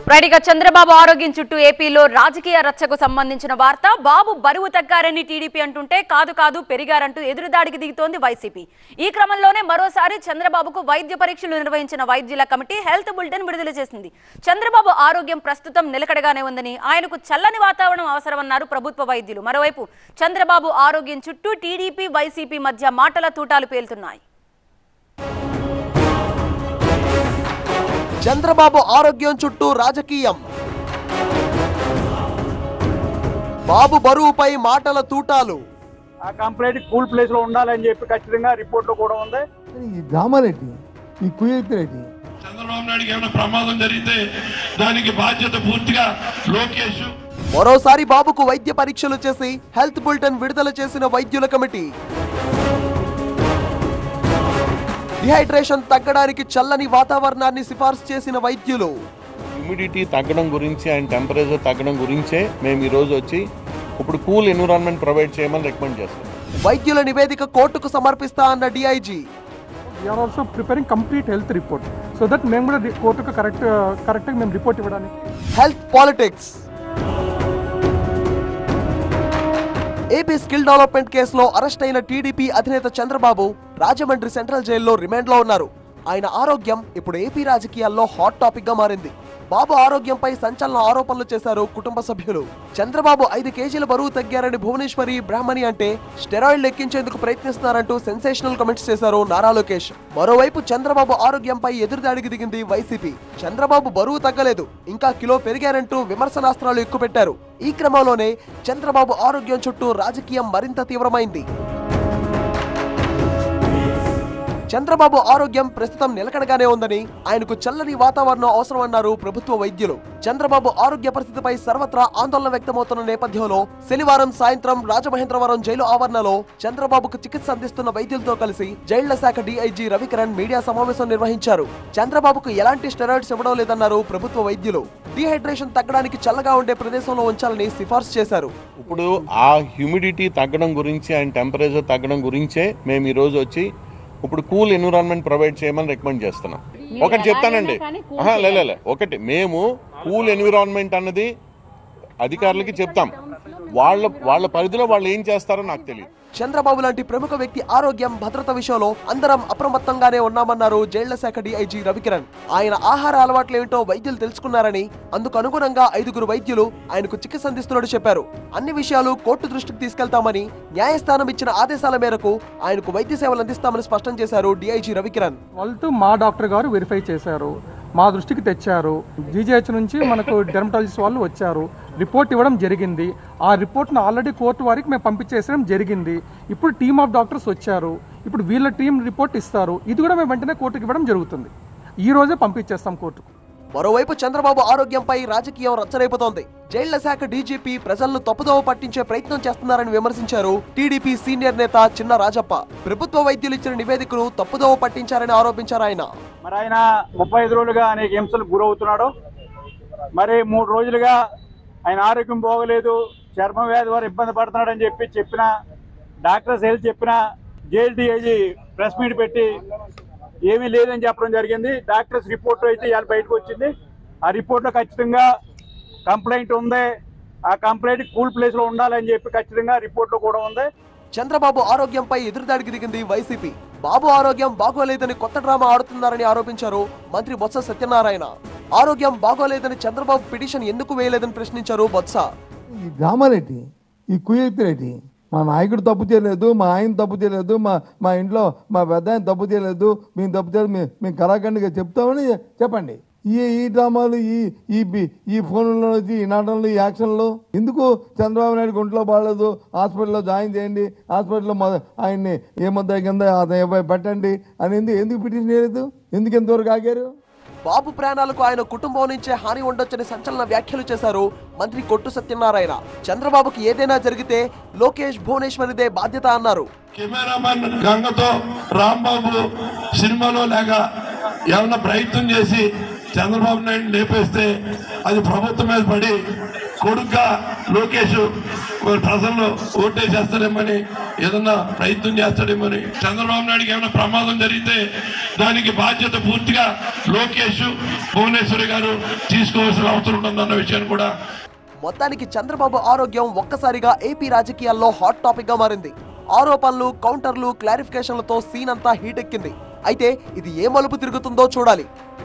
Right ఇక చంద్రబాబు ఆరోగ్యం చుట్టూ ఏపీలో రాజకీయ రచ్చకు సంబంధించిన వార్త బాబు బరువు తగ్గారని టీడీపీ అంటుంటే కాదు కాదు పెరిగారంటూ ఎదురుదాడికి దిగుతోంది వైసీపీ ఈ క్రమంలోనే మరోసారి చంద్రబాబుకు వైద్య పరీక్షలు నిర్వహించిన వైద్యుల కమిటీ హెల్త్ బులెటిన్ విడుదల చేసింది చంద్రబాబు ఆరోగ్యం ప్రస్తుతం నిలకడగానే ఉందని ఆయనకు చల్లని వాతావరణం అవసరమన్నారు ప్రభుత్వ వైద్యులు మరోవైపు చంద్రబాబు ఆరోగ్యం చుట్టూ టీడీపీ వైసీపీ మధ్య మాటల తూటాలు పేలుతున్నాయి చంద్రబాబు ఆరోగ్యం చుట్టూ రాజకీయం బాబు బరువుపై మాటల తూటాలు ఆ కంప్లైంట్ కూల్ ప్లేస్ లో ఉండాలని చెప్పి ఖచ్చితంగా రిపోర్ట్ లో కూడా ఉంది ఈ డ్రామాలేంటి ఈ కుయుక్తులేంటి చంద్రబాబు నాయుడుకి ఏమైనా ప్రమాదం జరిగితే దానికి బాధ్యత పూర్తిగా లోకేష్ మరోసారి బాబుకు వైద్య పరీక్షలు చేసి హెల్త్ బులెటిన్ విడుదల చేసిన వైద్యుల కమిటీ డిహైడ్రేషన్ తగ్గడానికి చల్లని వాతావరణాన్ని సిఫార్సు చేసిన వైద్యులు హ్యూమిడిటీ తగ్గడం గురించి అండ్ టెంపరేచర్ తగ్గడం గురించే మేము ఈరోజు వచ్చి ఇప్పుడు కూల్ ఎన్విరాన్మెంట్ ప్రొవైడ్ చేయమని రికమెండ్ చేస్తాం వైద్యుల నివేదిక కోర్టుకు సమర్పిస్తా అన్న DIG we're also preparing complete health report so that మేము కూడా రి- కోర్టుకు కరెక్ట్ కరెక్ట్గా మేము రిపోర్ట్ ఇవ్వడానికి health politics AP skill development కేసులో అరెస్ట్ అయిన టీడీపీ అధినేత చంద్రబాబు రాజమండ్రి సెంట్రల్ జైల్లో రిమాండ్లో ఉన్నారు ఆయన ఆరోగ్యం ఇప్పుడు ఏపీ రాజకీయాల్లో హాట్ టాపిక్ గా మారింది బాబు ఆరోగ్యంపై సంచలన ఆరోపణలు చేశారు కుటుంబ సభ్యులు చంద్రబాబు ఐదు కేజీల బరువు తగ్గారని భువనేశ్వరి బ్రాహ్మణి అంటే స్టెరాయిడ్ ఎక్కించేందుకు ప్రయత్నిస్తున్నారంటూ సెన్సేషనల్ కమెంట్స్ చేశారు నారా లోకేష్ మరోవైపు చంద్రబాబు ఆరోగ్యంపై ఎదురుదాడికి దిగింది వైసీపీ చంద్రబాబు బరువు తగ్గలేదు ఇంకా కిలో పెరిగారంటూ విమర్శనాస్త్రాలు ఎక్కుపెట్టారు ఈ క్రమంలోనే చంద్రబాబు ఆరోగ్యం చుట్టూ రాజకీయం మరింత తీవ్రమైంది చంద్రబాబు ఆరోగ్యం ప్రస్తుతం నిలకడగానే ఉందని ఆయనకు చల్లని వాతావరణం అవసరమన్నారు ప్రభుత్వ వైద్యులు చంద్రబాబు ఆరోగ్య పరిస్థితిపై సర్వత్రా ఆందోళన వ్యక్తమవుతున్న నేపథ్యంలో శనివారం సాయంత్రం రాజమహేంద్రవరం జైలు ఆవరణలో చంద్రబాబుకు చికిత్స అందిస్తున్న వైద్యులతో కలిసి జైళ్ల శాఖ డీఐజీ రవికిరణ్ మీడియా సమావేశం నిర్వహించారు చంద్రబాబుకు ఎలాంటి స్టెరాయిడ్స్ ఇవ్వడం లేదన్నారు ప్రభుత్వ వైద్యులు డీహైడ్రేషన్ తగ్గడానికి చల్లగా ఉండే ప్రదేశంలో ఉంచాలని సిఫార్సు చేశారు ఇప్పుడు ఆ హ్యూమిడిటీ తగ్గడం గురించి అండ్ టెంపరేచర్ తగ్గడం గురించే మేము ఈరోజు వచ్చి ఇప్పుడు కూల్ ఎన్విరాన్మెంట్ ప్రొవైడ్ చేయమని రికమెండ్ చేస్తున్నాం ఒకటి చెప్తానండి ఆహా, లే లే, లే. ఒకటి మేము కూల్ ఎన్విరాన్మెంట్ అన్నది అధికారులకి చెప్తాం వాళ్ళ వాళ్ళ పరిధిలో వాళ్ళు ఏం చేస్తారో నాకు తెలియదు చంద్రబాబు లాంటి ప్రముఖ వ్యక్తి ఆరోగ్యం భద్రత విషయంలో అందరం అప్రమత్తంగానే ఉన్నామన్నారు జైళ్ల శాఖ డీఐజీ రవికిరణ్ ఆయన ఆహార అలవాట్లేమిటో వైద్యులు తెలుసుకున్నారని అందుకు అనుగుణంగా ఐదుగురు వైద్యులు ఆయనకు చికిత్స అందిస్తున్నట్టు చెప్పారు అన్ని విషయాలు కోర్టు దృష్టికి తీసుకెళ్తామని న్యాయస్థానం ఇచ్చిన ఆదేశాల మేరకు ఆయనకు వైద్య సేవలు అందిస్తామని స్పష్టం చేశారు డీఐజీ రవికిరణ్ వాళ్ళతో మా డాక్టర్ గారు వెరిఫై చేశారు మా దృష్టికి తెచ్చారు జీజీహెచ్ నుంచి మనకు డెర్మటాలజిస్ట్ వాళ్ళు వచ్చారు రిపోర్ట్ ఇవ్వడం జరిగింది ఆ రిపోర్ట్ను ఆల్రెడీ కోర్టు వారికి మేము పంపించేసడం జరిగింది ఇప్పుడు టీమ్ ఆఫ్ డాక్టర్స్ వచ్చారు ఇప్పుడు వీళ్ళ టీం రిపోర్ట్ ఇస్తారు ఇది కూడా మేము వెంటనే కోర్టుకి ఇవ్వడం జరుగుతుంది ఈ రోజే పంపించేస్తాం కోర్టుకు మరోవైపు చంద్రబాబు ఆరోగ్యంపై రాజకీయం రచ్చరేపుతోంది జైళ్ల శాఖ డీజీపీ ప్రజలను తప్పుదోవ పట్టించే ప్రయత్నం చేస్తున్నారని విమర్శించారు టీడీపీ సీనియర్ నేత చిన్న రాజప్ప ప్రభుత్వ వైద్యులు ఇచ్చిన నివేదికను తప్పుదోవ పట్టించారని ఆరోపించారు ఆయన మరి ఆయన ముప్పై ఐదు రోజులుగా అనేక హింసలకు గురవుతున్నాడు మరి మూడు రోజులుగా ఆయన ఆరోగ్యం బాగోలేదు చర్మ వ్యాధి వారు ఇబ్బంది పడుతున్నాడని చెప్పి చెప్పిన డాక్టర్స్ హెల్త్ చెప్పిన జేఎల్టీఐజీ ప్రెస్ మీట్ పెట్టి ఏమీ లేదని చెప్పడం జరిగింది డాక్టర్స్ రిపోర్ట్ అయితే ఇవాళ బయటకు వచ్చింది ఆ రిపోర్ట్లో ఖచ్చితంగా కంప్లైంట్ ఉంది ఆ కంప్లైంట్ కూల్ ప్లేస్ లో ఉండాలని చెప్పి ఖచ్చితంగా రిపోర్ట్లో కూడా ఉంది చంద్రబాబు ఆరోగ్యంపై ఎదురుదాడికి దిగింది వైసీపీ బాబు ఆరోగ్యం బాగోలేదని కొత్త డ్రామా ఆడుతున్నారని ఆరోపించారు మంత్రి బొత్స సత్యనారాయణ ఆరోగ్యం బాగోలేదని చంద్రబాబు పిటిషన్ ఎందుకు వేయలేదని ప్రశ్నించారు బొత్స ఈ డ్రామాలేంటి ఈ కుయుక్తులేంటి మా నాయకుడు తప్పు చేయలేదు మా ఆయన తప్పు చేయలేదు మా మా ఇంట్లో మా పెద్ద ఆయన తప్పు చేయలేదు మేము తప్పు చేయలేదు మేము మేము కళాఖండిగా చెప్తామని చెప్పండి ఈ ఈ డ్రామాలు ఈ ఈ బి- ఈ ఫోన్లలో వచ్చి ఈ నాటనలు ఈ యాక్షన్లు ఎందుకు చంద్రబాబు నాయుడు ఒంట్లో బాగాలేదు హాస్పిటల్లో జాయిన్ చేయండి హాస్పిటల్లో మొద ఆయన్ని ఏ ముద్ద కింద అతను పెట్టండి అని ఎందుకు ఎందుకు పిటిషన్ చేయలేదు ఎందుకు ఎంతవరకు ఆగారు బాబు ప్రాణాలకు ఆయన కుటుంబం నుంచే హాని ఉండొచ్చని సంచలన వ్యాఖ్యలు చేశారు మంత్రి కొట్టు సత్యనారాయణ చంద్రబాబుకి ఏదైనా జరిగితే లోకేష్ భువనేశ్వరిదే బాధ్యత అన్నారు కెమెరామెన్ గంగతో రాంబాబు సినిమాలో లేక ఏమన్నా ప్రయత్నం చేసి చంద్రబాబు నాయుడు లేపేస్తే అది ప్రభుత్వం మీద పడి కొడుగ్గా లోకేష్ ప్రజల్లో ఓటేసేస్తారేమని ఏదన్నా ప్రయత్నం చేస్తాడేమోని చంద్రబాబు నాయుడుకి ఏమైనా ప్రమాదం జరిగితే దానికి బాధ్యత పూర్తిగా లోకేష్ భువనేశ్వరి గారు తీసుకోవాల్సిన అవసరం ఉందన్న విషయాన్ని కూడా మొత్తానికి చంద్రబాబు ఆరోగ్యం ఒక్కసారిగా ఏపీ రాజకీయాల్లో హాట్ టాపిక్ గా మారింది ఆరోపణలు కౌంటర్లు క్లారిఫికేషన్లతో సీన్ అంతా హీట్ ఎక్కింది అయితే ఇది ఏ మలుపు తిరుగుతుందో చూడాలి